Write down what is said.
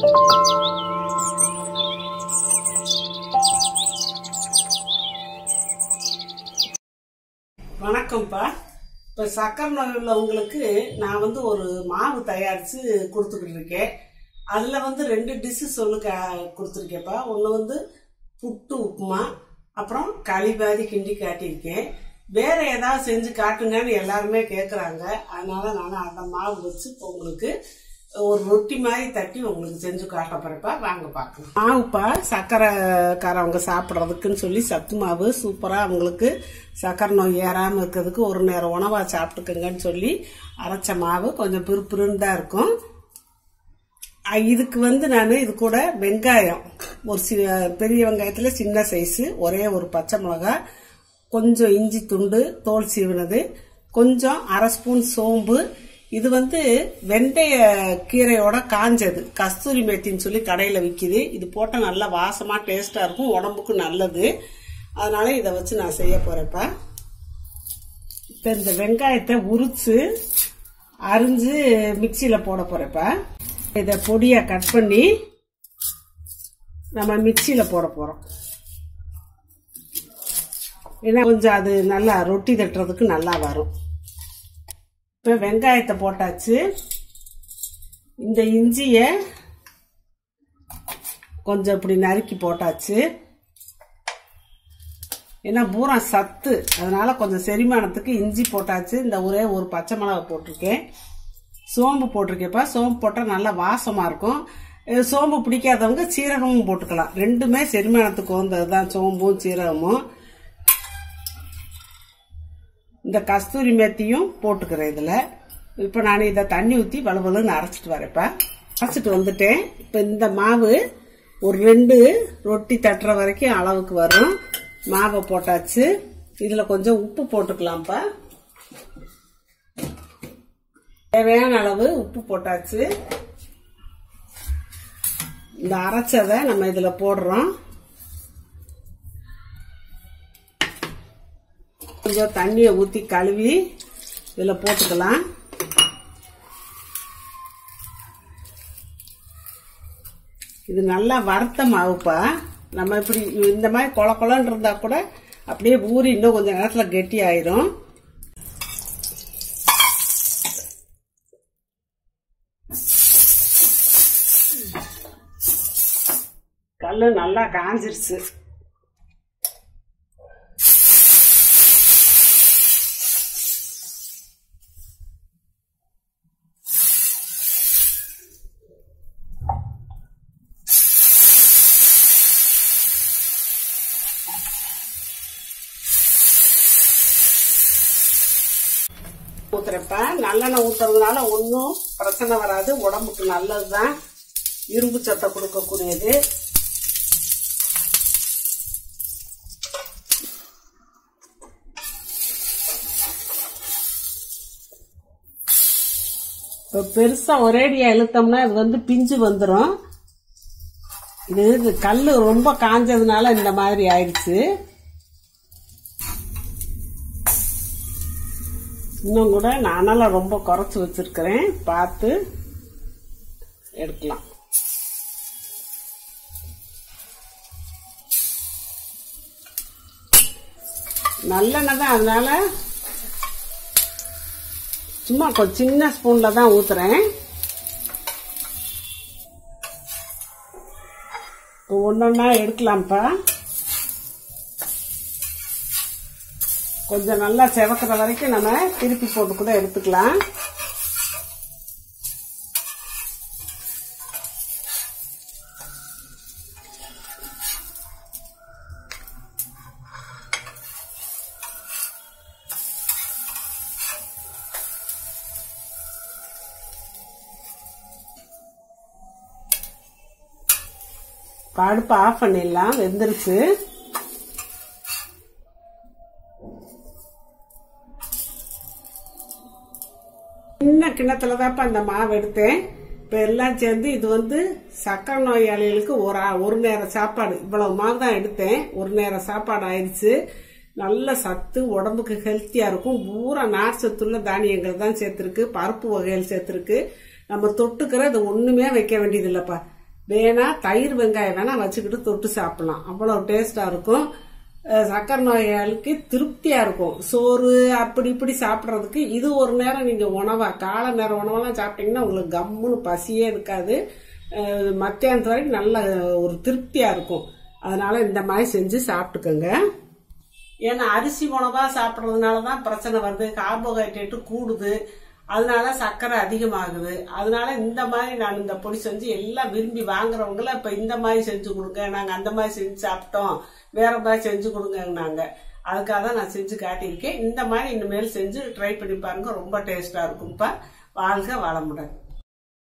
வணக்கம்ப்பா இப்போ சக்கரை நோய் உள்ளவங்களுக்கு நான் வந்து ஒரு மாவு தயாரித்து கொடுத்துக்கிட்டு இருக்கேன் அதில் வந்து ரெண்டு டிஷ்ஷு சொல்லு க கொடுத்துருக்கேன்ப்பா ஒன்று வந்து புட்டு உப்புமா அப்புறம் களி பாதி கிண்டி காட்டியிருக்கேன் வேற ஏதாவது செஞ்சு காட்டுங்கன்னு எல்லாருமே கேட்குறாங்க அதனால நான் அந்த மாவு வச்சு இப்போ உங்களுக்கு ஒரு ரொட்டி மாதிரி தட்டி உங்களுக்கு செஞ்சு காட்ட போறப்பா வாங்க பார்க்கலாம் மாவுப்பா சர்க்கரைக்காரவங்க சாப்பிட்றதுக்குன்னு சொல்லி சத்து மாவு சூப்பராக அவங்களுக்கு சர்க்கரை நோய் ஏறாமல் இருக்கிறதுக்கு ஒரு நேரம் உணவாக சாப்பிட்டுக்குங்கன்னு சொல்லி அரைச்ச மாவு கொஞ்சம் பிறுபிறுன்னு தான் இருக்கும் அஹ் இதுக்கு வந்து நான் இது கூட வெங்காயம் ஒரு சி பெரிய வெங்காயத்தில் சின்ன சைஸு ஒரே ஒரு பச்சை மிளகாய் கொஞ்சம் இஞ்சி துண்டு தோல் சீவினது கொஞ்சம் அரை ஸ்பூன் சோம்பு இது வந்து வெந்தய கீரையோட காஞ்சது கஸ்தூரி மேத்தின்னு சொல்லி கடையில் விற்கிது இது போட்டால் நல்லா வாசமாக டேஸ்ட்டாக இருக்கும் உடம்புக்கு நல்லது அதனால இதை வச்சு நான் செய்ய போகிறேன்ப்பா இப்போ இந்த வெங்காயத்தை உரிச்சு அரிஞ்சு மிக்சியில் போட போகிறேன்ப்பா இதை பொடியாக கட் பண்ணி நம்ம மிக்சியில் போட போகிறோம் ஏன்னா கொஞ்சம் அது நல்லா ரொட்டி தட்டுறதுக்கு நல்லா வரும் இப்போ வெங்காயத்தை போட்டாச்சு இந்த இஞ்சியை கொஞ்சம் இப்படி நறுக்கி போட்டாச்சு ஏன்னா பூரா சத்து அதனால கொஞ்சம் செரிமானத்துக்கு இஞ்சி போட்டாச்சு இந்த ஒரே ஒரு பச்சை மிளகா போட்டிருக்கேன் சோம்பு போட்டிருக்கேப்பா சோம்பு போட்டால் நல்லா வாசமாக இருக்கும் இது சோம்பு பிடிக்காதவங்க சீரகமும் போட்டுக்கலாம் ரெண்டுமே செரிமானத்துக்கு வந்தது தான் சோம்பும் சீரகமும் இந்த கஸ்தூரி மேத்தியும் போட்டுக்கிறேன் இதில் இப்போ நான் இதை தண்ணி ஊற்றி வலுவலுன்னு அரைச்சிட்டு வரேன்ப்பா அரைச்சிட்டு வந்துட்டேன் இப்போ இந்த மாவு ஒரு ரெண்டு ரொட்டி தட்டுற வரைக்கும் அளவுக்கு வரும் மாவை போட்டாச்சு இதில் கொஞ்சம் உப்பு போட்டுக்கலாம்ப்பா தேவையான அளவு உப்பு போட்டாச்சு இந்த அரைச்சதை நம்ம இதில் போடுறோம் கொஞ்சம் தண்ணியை ஊற்றி கழுவி இதில் போட்டுக்கலாம் இது நல்லா வறுத்த மாவுப்பா நம்ம இப்படி இந்த மாதிரி கொல கொலன்னு இருந்தா கூட அப்படியே ஊறி இன்னும் கொஞ்சம் நேரத்தில் கெட்டி ஆயிரும் கல்லு நல்லா காஞ்சிருச்சு ஊத்துறப்ப நல்லெண்ணெய் ஊத்துறதுனால ஒன்றும் பிரச்சனை வராது உடம்புக்கு நல்லதுதான் இரும்பு சத்தை கொடுக்கக்கூடியது இப்போ பெருசா ஒரேடியா இழுத்தோம்னா இது வந்து பிஞ்சு வந்துடும் இது கல் ரொம்ப காஞ்சதுனால இந்த மாதிரி ஆயிடுச்சு இன்னும் கூட நானெல்லாம் ரொம்ப குறைச்சி வச்சிருக்கிறேன் பார்த்து எடுக்கலாம் நல்லெண்ணெய் தான் அதனால சும்மா கொஞ்சம் சின்ன ஸ்பூன்ல தான் ஊத்துறேன் இப்போ ஒன்னொன்னா எடுக்கலாம்ப்பா கொஞ்சம் நல்லா செவக்கிற வரைக்கும் நம்ம திருப்பி போட்டு கூட எடுத்துக்கலாம் அடுப்பு ஆஃப் பண்ணிடலாம் வெந்துருச்சு சின்ன கிண்ணத்துல தான்ப்பா இந்த மாவு எடுத்தேன் இப்ப எல்லாம் சேர்ந்து இது வந்து சக்கரை நோயாளிகளுக்கு ஒரு ஆ- ஒரு நேரம் சாப்பாடு இவ்வளவு மாவு தான் எடுத்தேன் ஒரு நேரம் சாப்பாடு ஆயிடுச்சு நல்ல சத்து உடம்புக்கு ஹெல்த்தியா இருக்கும் பூரா நார் சத்துள்ள தானியங்கள் தான் சேர்த்திருக்கு பருப்பு வகைகள் சேர்த்திருக்கு நம்ம தொட்டுக்கிற இது ஒண்ணுமே வைக்க வேண்டியது இல்லப்பா வேணா தயிர் வெங்காயம் வேணா வச்சுக்கிட்டு தொட்டு சாப்பிடலாம் அவ்வளோ டேஸ்டா இருக்கும் அஹ் சக்கரை நோயாளிக்கு திருப்தியா இருக்கும் சோறு அப்படி இப்படி சாப்பிட்றதுக்கு இது ஒரு நேரம் நீங்க உணவா காலை நேரம் உணவெல்லாம் சாப்பிட்டீங்கன்னா உங்களுக்கு கம்முன்னு பசியே இருக்காது அஹ் மத்தியானத்து வரைக்கும் நல்ல ஒரு திருப்தியா இருக்கும் அதனால இந்த மாதிரி செஞ்சு சாப்பிட்டுக்கோங்க ஏன்னா அரிசி உணவா சாப்பிட்றதுனால தான் பிரச்சனை வருது கார்போஹைட்ரேட்டு கூடுது அதனால சர்க்கரை அதிகமாகுது அதனால இந்த மாதிரி நான் இந்த பொடி செஞ்சு எல்லாம் விரும்பி வாங்குறவங்கள இப்ப இந்த மாதிரி செஞ்சு கொடுங்க நாங்க அந்த மாதிரி செஞ்சு சாப்பிட்டோம் வேற மாதிரி செஞ்சு கொடுங்கன்னாங்க அதுக்காக தான் நான் செஞ்சு காட்டியிருக்கேன் இந்த மாதிரி இனிமேல் செஞ்சு ட்ரை பண்ணி பாருங்க ரொம்ப டேஸ்டா இருக்கும்ப்பா வாழ்க வளமுடன்